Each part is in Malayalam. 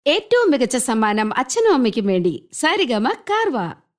ഏറ്റവും മികച്ച സമ്മാനം അച്ഛനും അമ്മയ്ക്കും വേണ്ടി സാരിഗമ കാർവ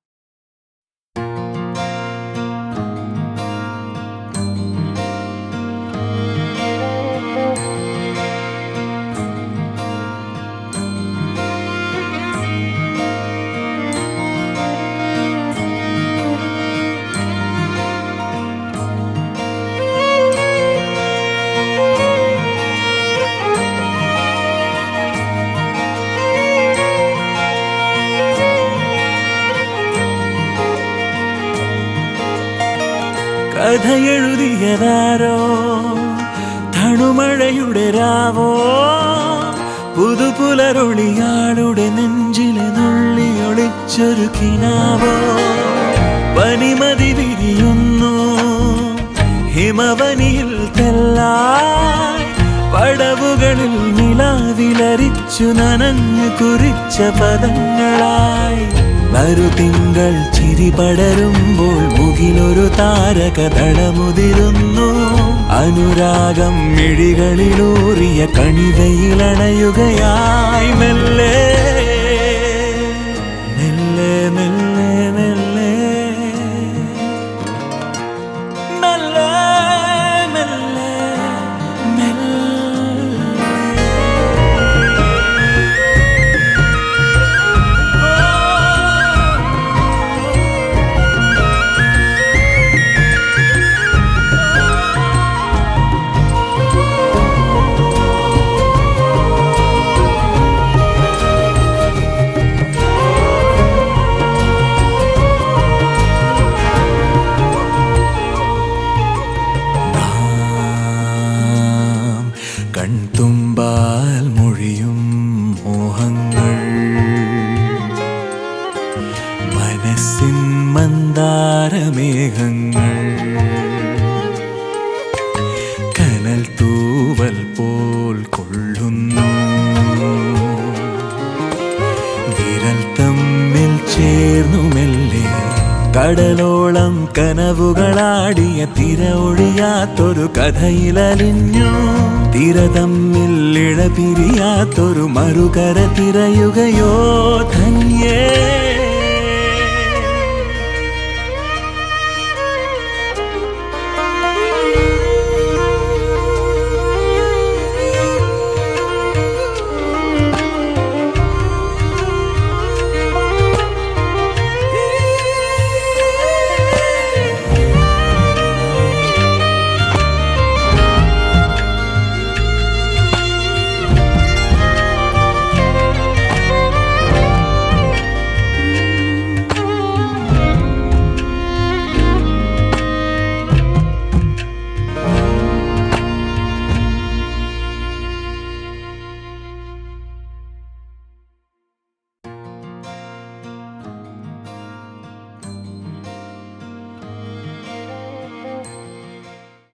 കഥ എഴുതിയതാരോ തണുമഴയുടെ രാവോ പുതുപുലരൊളിയാളുടെ നെഞ്ചിലെ നുള്ളി ഒളിച്ചൊരു കിനാവോ പനിമതി വിരിയുന്നു ഹിമവനിയിൽ തെല്ലായി പടവുകളിൽ നിലാവിലരിച്ചു നനഞ്ഞു കുറിച്ച പദങ്ങളായി നറുതിങ്കൾ ചിരി പടരുമ്പോൾ മുകിലൊരു താരക തടമുതിരുന്നു അനുരാഗം മിഴികളിലൂറിയ കണിവയിലണയുകയായി മെല്ലെ മെല്ലെ മെല്ലെ മെല്ലെ മെല്ലെ മെല്ലെ മെല്ലെ നാം കൺതുമ്പാൽ മൊഴിയും മോഹങ്ങൾ മനസ്സിൻ മന്ദാരമേഘങ്ങൾ കനൽ തൂവൽ പോൽ കൊള്ളുന്നു വിരൽ തമ്മിൽ ചേർന്നു മെല്ലെ കടലോളം കനവുകളാടിയ തിര ഒഴിയാത്തൊരു കഥയിലലിഞ്ഞു തിര തമ്മിൽ ഇഴപിരിയാത്തൊരു മറുകര തിരയുകയോ ധന്യേ